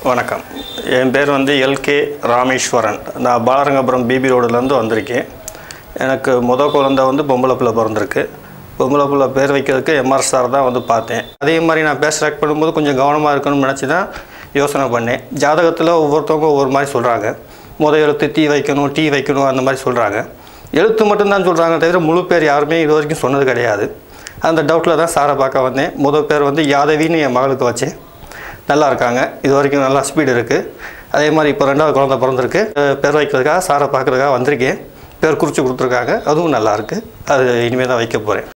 வணக்கம் என் பேர் வந்து எல்கே ராமேஸ்வரன் நான் பாலரங்கபுரம் பிபி ரோடுலேருந்து வந்திருக்கேன் எனக்கு முத குழந்தை வந்து பொம்பளை பிள்ளை பிறந்திருக்கு பொம்பளை பிள்ளை பேர் வைக்கிறதுக்கு எம்ஆர் சார் தான் வந்து பார்த்தேன் அதே மாதிரி நான் பேர் செலக்ட் பண்ணும்போது கொஞ்சம் கவனமாக இருக்கணும்னு நினச்சி தான் யோசனை பண்ணேன் ஜாதகத்தில் ஒவ்வொருத்தவங்க ஒவ்வொரு மாதிரி சொல்கிறாங்க முத எழுத்து டீ வைக்கணும் டீ வைக்கணும் அந்த மாதிரி சொல்கிறாங்க எழுத்து மட்டும்தான் சொல்கிறாங்க தவிர முழு பேர் யாருமே இது வரைக்கும் சொன்னது கிடையாது அந்த டவுட்டில் தான் சாரை பார்க்க வந்தேன் முத பேர் வந்து யாதவின்னு என் மகளுக்கு வச்சேன் நல்லா இருக்காங்க இது வரைக்கும் நல்லா ஸ்பீடு இருக்குது அதே மாதிரி இப்போ ரெண்டாவது குழந்தை பிறந்திருக்கு அஹ் பேர் வைக்கிறதுக்காக சாரை பார்க்குறதுக்காக வந்திருக்கேன் பேர் குறித்து கொடுத்துருக்காங்க அதுவும் நல்லா இருக்கு அது இனிமேல் தான் வைக்க போகிறேன்